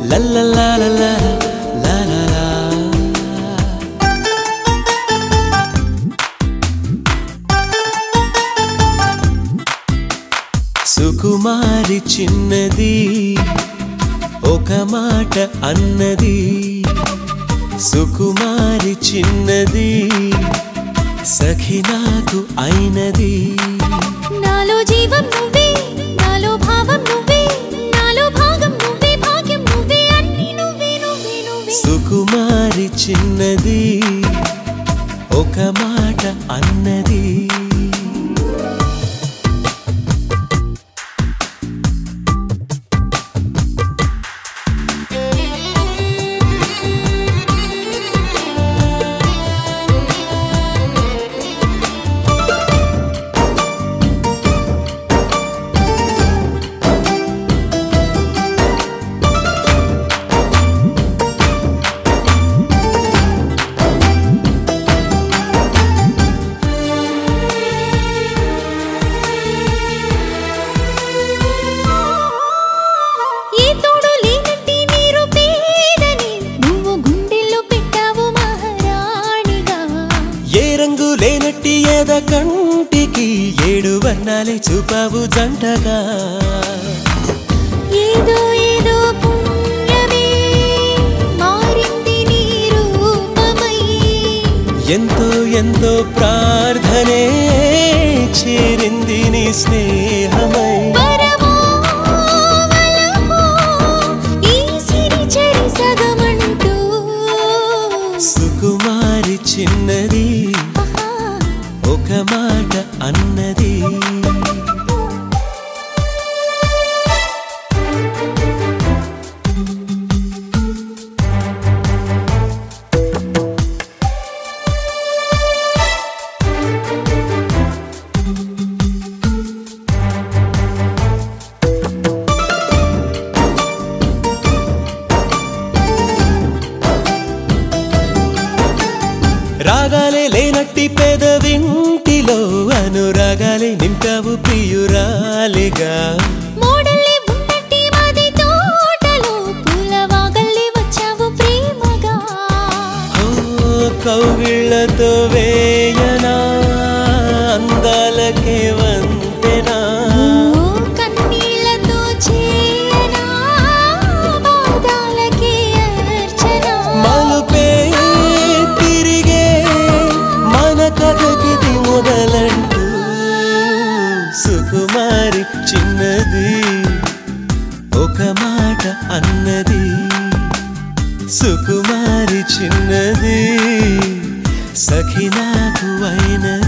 లల్లలాలలా, లాలాలా. సుకుమారి చిన్నది ఒక మాట అన్నది సుకుమారి చిన్నది సఖి నాకు అయినది నాలో జీవం నువ్వే నాలో భావం నువ్వే నాలో భాగం నువ్వే భాగ్యం నువ్వే అన్ని నువ్వే నువ్వే నువ్వే సుకుమారి చిన్నది ఒక మాట అన్నది ఏ తోడు లేనట్టి నీరు పేదని నువ్వు గుండెల్లో పెట్టావు మహారాణిగా ఏ రంగు లేనట్టి ఎద కంటికి ఏడు వర్ణాలే చూపావు జంటగా ఏదో ఏదో పుణ్యమే మారింది నీ రూపమై ఎంతో ఎంతో ప్రార్థనే చేరింది నీ స్నేహమై వరమో వలమో ఈ సిరి చెరి సగమంటూ సుకుమారి చిన్నది ఆహా ఒక మాట అన్నది రాగాలే లేనట్టి పెదవింటిలో అనురాగాలే నింపావు ప్రియురాలిగా మోడల్లే ఉన్నట్టి మది తోటలో పూలవాగల్లే వచ్చావు ప్రేమగా ఓ కౌగిళ్ళతో వేయనా అందాలకే వంతెనా ఓ కన్నీళ్లతో చేయనా పాదాలకే అర్చన మలుపే తిరిగే మన కథకిది మొదలంటూ సుకుమారి చిన్నది ఒక మాట అన్నది సుకుమారి చిన్నది సఖి నాకు అయినది